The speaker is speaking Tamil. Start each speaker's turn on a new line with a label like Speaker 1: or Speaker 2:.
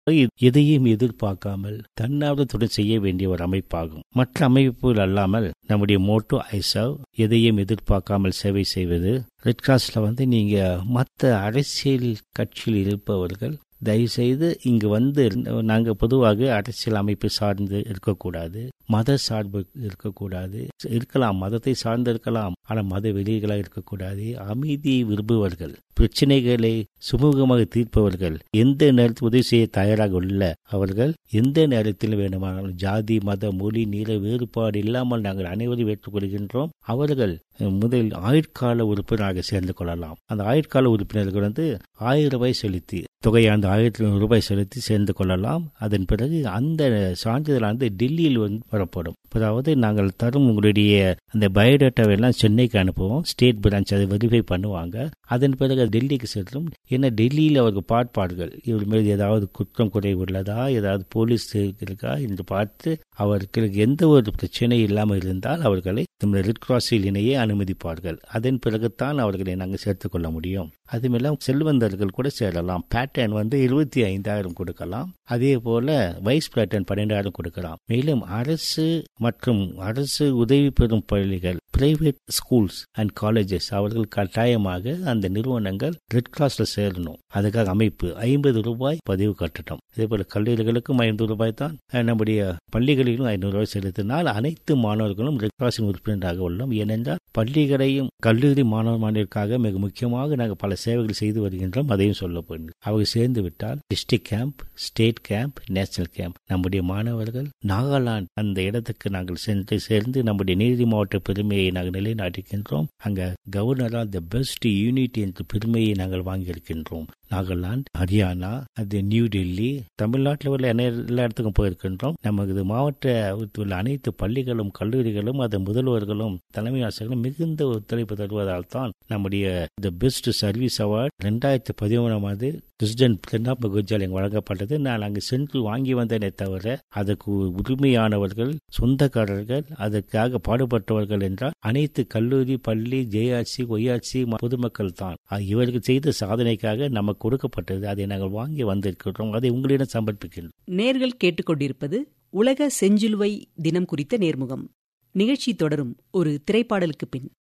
Speaker 1: எதையும் எதிர்பார்க்காமல் தன்னார்வத்துடன் செய்ய வேண்டிய ஒரு அமைப்பாகும் மற்ற அமைப்புகள் அல்லாமல் நம்முடைய மோட்டோ ஐசவ் எதையும் எதிர்பார்க்காமல் சேவை செய்வது ரெட் கிராஸ்ல வந்து நீங்க மற்ற அரசியல் கட்சியில் இருப்பவர்கள் தயவுசெய்து இங்கு வந்து நாங்கள் பொதுவாக அரசியல் அமைப்பு சார்ந்து இருக்கக்கூடாது மத சார்பு இருக்கக்கூடாது இருக்கலாம் மதத்தை சார்ந்து இருக்கலாம் ஆனால் மத வெளியீர்களாக இருக்கக்கூடாது அமைதியை விரும்புவர்கள் பிரச்சனைகளை சுமூகமாக தீர்ப்பவர்கள் எந்த நேரத்தில் உதவி செய்ய தயாராக உள்ள அவர்கள் எந்த நேரத்தில் வேண்டுமானாலும் ஜாதி மத மொழி நில வேறுபாடு இல்லாமல் நாங்கள் அனைவரும் ஏற்றுக்கொள்கின்றோம் அவர்கள் முதலில் ஆயுட்கால உறுப்பினராக சேர்ந்து கொள்ளலாம் அந்த ஆயுட்கால உறுப்பினர்கள் வந்து ஆயிரம் ரூபாய் செலுத்தி தொகையாண்டு ஆயிரத்தி ஐநூறு ரூபாய் செலுத்தி சேர்ந்து கொள்ளலாம் அதன் பிறகு அந்த சான்றிதழானது டெல்லியில் வந்து வரப்படும் அதாவது நாங்கள் தரும் உங்களுடைய அந்த பயோடேட்டாவை எல்லாம் சென்னைக்கு அனுப்புவோம் ஸ்டேட் பிரான்ச் அதை வெரிஃபை பண்ணுவாங்க அதன் பிறகு டெல்லிக்கு செல்லும் ஏன்னா டெல்லியில் அவர்கள் பார்ப்பார்கள் இவர் மீது ஏதாவது குற்றம் குறை உள்ளதா ஏதாவது போலீஸ் இருக்கா என்று பார்த்து அவர்களுக்கு எந்த ஒரு பிரச்சனை இல்லாமல் இருந்தால் அவர்களை நம்ம ரெட் கிராஸில் இணையே அனுமதிப்பார்கள் அதன் பிறகுதான் அவர்களை நாங்கள் சேர்த்துக்கொள்ள முடியும் அதுமேல செல்வந்தர்கள் கூட சேரலாம் பேட்டர்ன் வந்து இருபத்தி ஐந்தாயிரம் கொடுக்கலாம் அதே போல வைஸ் பேட்டர்ன் பன்னெண்டாயிரம் கொடுக்கலாம் மேலும் அரசு மற்றும் அரசு உதவி பெறும் பள்ளிகள் பிரைவேட் ஸ்கூல்ஸ் அண்ட் காலேஜஸ் அவர்கள் கட்டாயமாக அந்த நிறுவனங்கள் ரெட் கிராஸ்ல சேரணும் அதுக்காக அமைப்பு ஐம்பது ரூபாய் பதிவு கட்டணம் இதே போல கல்லூரிகளுக்கும் ஐம்பது ரூபாய் தான் நம்முடைய பள்ளிகளிலும் ஐநூறு ரூபாய் செலுத்தினால் அனைத்து மாணவர்களும் ரெட் கிராஸின் உறுப்பினராக உள்ளோம் ஏனென்றால் பள்ளிகளையும் கல்லூரி மாணவ மாணவிற்காக மிக முக்கியமாக நாங்கள் பல சேவைகள் செய்து வருகின்றோம் அதையும் சொல்ல போகிறோம் அவர்கள் சேர்ந்து விட்டால் district camp state camp national camp நம்முடைய மாணவர்கள் நாகாலாந்து அந்த இடத்துக்கு நாங்கள் சென்று சேர்ந்து நம்முடைய நீதி மாவட்ட பெருமையை நாங்கள் நிலைநாட்டுகின்றோம் அங்க கவர்னரால் த பெஸ்ட் யூனிட் என்ற பெருமையை நாங்கள் வாங்கியிருக்கின்றோம் நாகாலாந்து ஹரியானா அது நியூ டெல்லி தமிழ்நாட்டில் உள்ள எல்லா இடத்துக்கும் போயிருக்கின்றோம் நமது மாவட்ட உள்ள அனைத்து பள்ளிகளும் கல்லூரிகளும் அதன் முதல்வர்களும் தலைமை ஆசிரியர்களும் மிகுந்த ஒத்துழைப்பு தருவதால் தான் நம்முடைய த பெஸ்ட் சர்வீஸ் அவார்டு ரெண்டாயிரத்தி பதிமூணாம் ஆண்டு பிரசிடென்ட் பிரணாப் முகர்ஜியால் எங்க வழங்கப்பட்டது நான் அங்கு சென்று வாங்கி வந்தேனே தவிர அதற்கு உரிமையானவர்கள் சொந்தக்காரர்கள் அதற்காக பாடுபட்டவர்கள் என்றால் அனைத்து கல்லூரி பள்ளி ஜேஆர்சி ஒய்ஆர்சி பொதுமக்கள் தான் இவர்கள் செய்த சாதனைக்காக நமக்கு கொடுக்கப்பட்டது அதை நாங்கள் வாங்கி வந்திருக்கிறோம் அதை உங்களிடம் சமர்ப்பிக்கின்றோம்
Speaker 2: நேர்கள் கேட்டுக்கொண்டிருப்பது உலக செஞ்சிலுவை தினம் குறித்த நேர்முகம் நிகழ்ச்சி தொடரும் ஒரு திரைப்பாடலுக்கு பின்